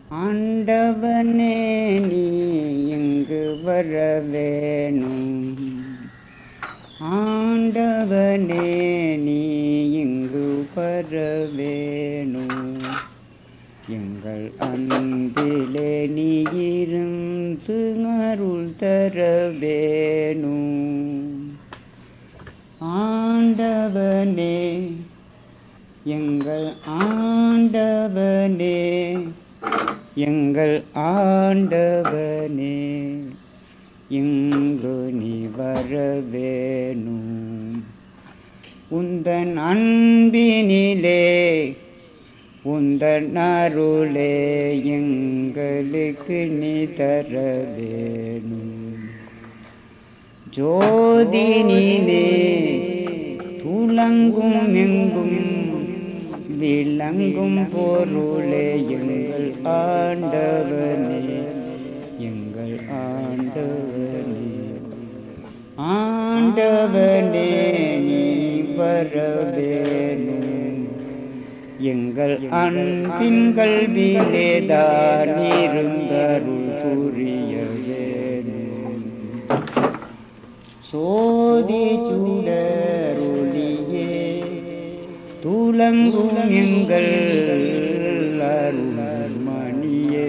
ஆண்டவனே நீ இங்கு வர வேணும் ஆண்டவனே நீ இங்கு வர வேணும் எங்கள் அன்பிலே நீ இருந்து அருள் தர வேணும் ஆண்டவனே எங்கள் ஆண்டவனே எங்கள் ஆண்டவனே இங்கு நீ வர வேணும் உந்தன் அன்பினிலே உந்தன் அருளே எங்களுக்கு நீ தர வேணும் ஜோதினிலே துலங்கும் எங்கும் விளங்கும் பொருளே எங்கள் ஆண்டவனே எங்கள் ஆண்டவனே ஆண்டவனே நீ வர வேணும் எங்கள் அன்பின் கல்வியிலேதான் இருந்தருள் புரிய வேணும் சோதி சுடருளியே துலங்கும் எங்கள் அருள்மணியே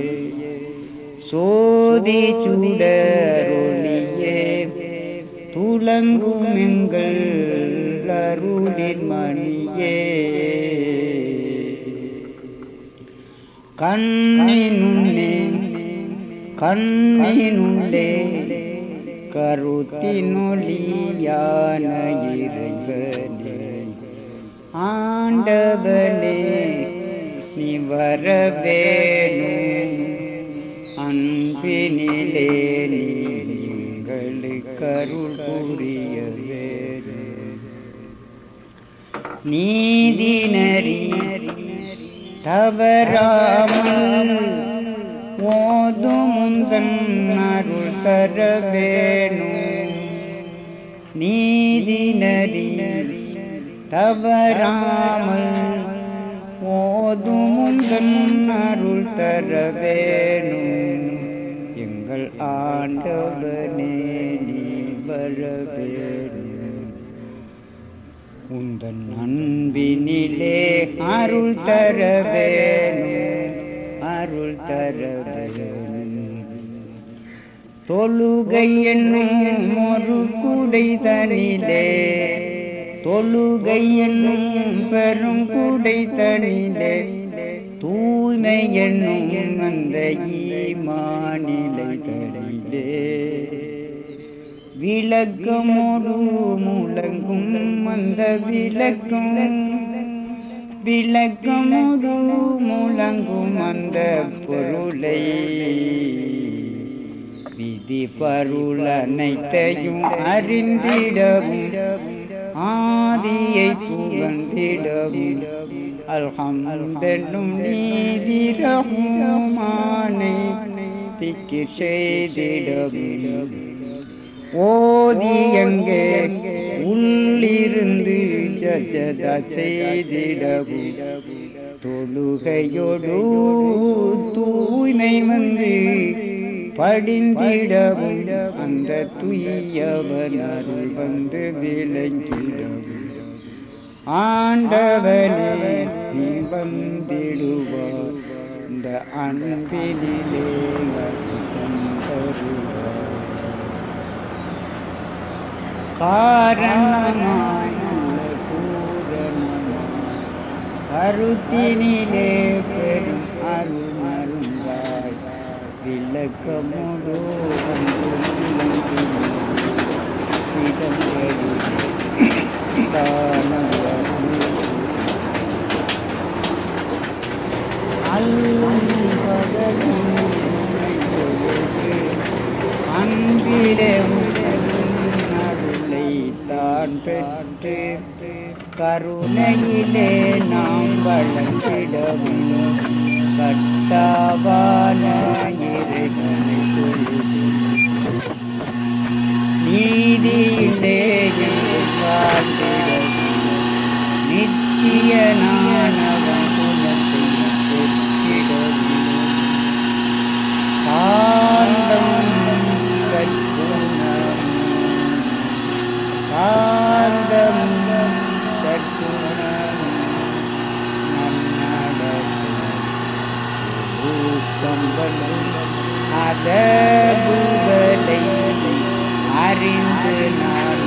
சோதி சுடருளியே துலங்கும் எங்கள் அருளின் மணியே கண்ணினுள்ளே கண்ணினுள்ளே கருத்தினொலியான இறைவனே ஆண்டவனே நீ வர வேணும் அன்பினிலே நீ எங்களுக்கு அருள் புரிய வேணும் நீதி நரி தவறாமல் ஓதும் முந்தன் அருள் தர வேணும் நீதி நரி தவறாமல் ஓதும் முந்தன் அருள் தர வேணும் எங்கள் ஆண்டவனே நீ வர வேணும் உந்தன் அன்பினிலே அருள் தர வேணும் அருள் தர வேணும் தொழுகை என்னும் ஒரு குடை தனிலே தொழுகை என்னும் பெரும் குடை தனிலே தூய்மை என்னும் அந்த ஈமானிலை தனிலே விளக்கமோடு முழங்கும் அந்த விளக்கம் விளக்கமோடு முழங்கும் அந்த பொருளை விதி பருள் அனைத்தையும் அறிந்திடவும் ஆதியை புகழ்ந்திடவும் அல்ஹம்தென்னும் நீதிரகுமானை திக்கு செய்திடவும் ஓதி எங்கே உள்ளிருந்து ஜஜதா செய்திடவும் தொழுகையோடு தூய்மை வந்து படிந்திடவும் அந்த துய்யவன் அருள் வந்து விளங்கிடவும் ஆண்டவனே நீ வந்திடுவார் இந்த அன்பினிலே அற்புதம் தருவார் காரணமாய் உள்ள பூரணமாய் கருத்தினிலே பெரும் அருள் மருந்தாய் விளக்கமுடு வந்து அன்பிலே அருளை தான் பெற்று கருணையிலே நாம் வளர்ந்திடவும் கட்டாவான இறைவனை நீதியிலே எங்கள் வாழ்ந்திடவும் நித்திய நானவன் குணத்தை பெற்றிடவும் அதபுதலை அறிந்து நான்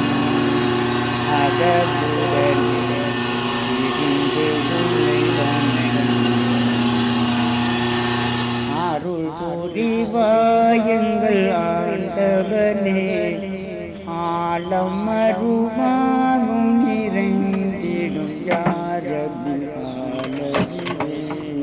அதபுதலை இருந்து உன்னை அருள் புரிவாயங்கள் ஆண்டவனே ஆலம் மருமாகும் நிறைந்திடும் யாரபு ஆலகிலே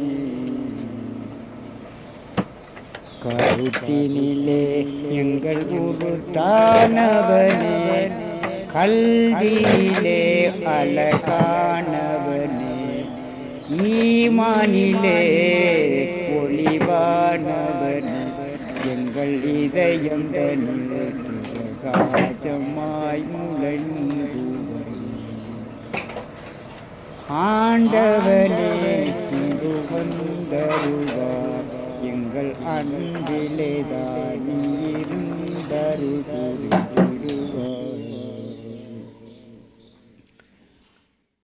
கருத்தினிலே எங்கள் உருத்தானவனே கல்வியிலே அழகானவனே ஈமானிலே ஒளிவானவனே எங்கள் இதயம் தனில் பிரகாசமாய் முழங்குவனே ஆண்டவனே இங்கு வந்தருவார் எங்கள் அன்பிலே தான் இருந்தருகிறேன்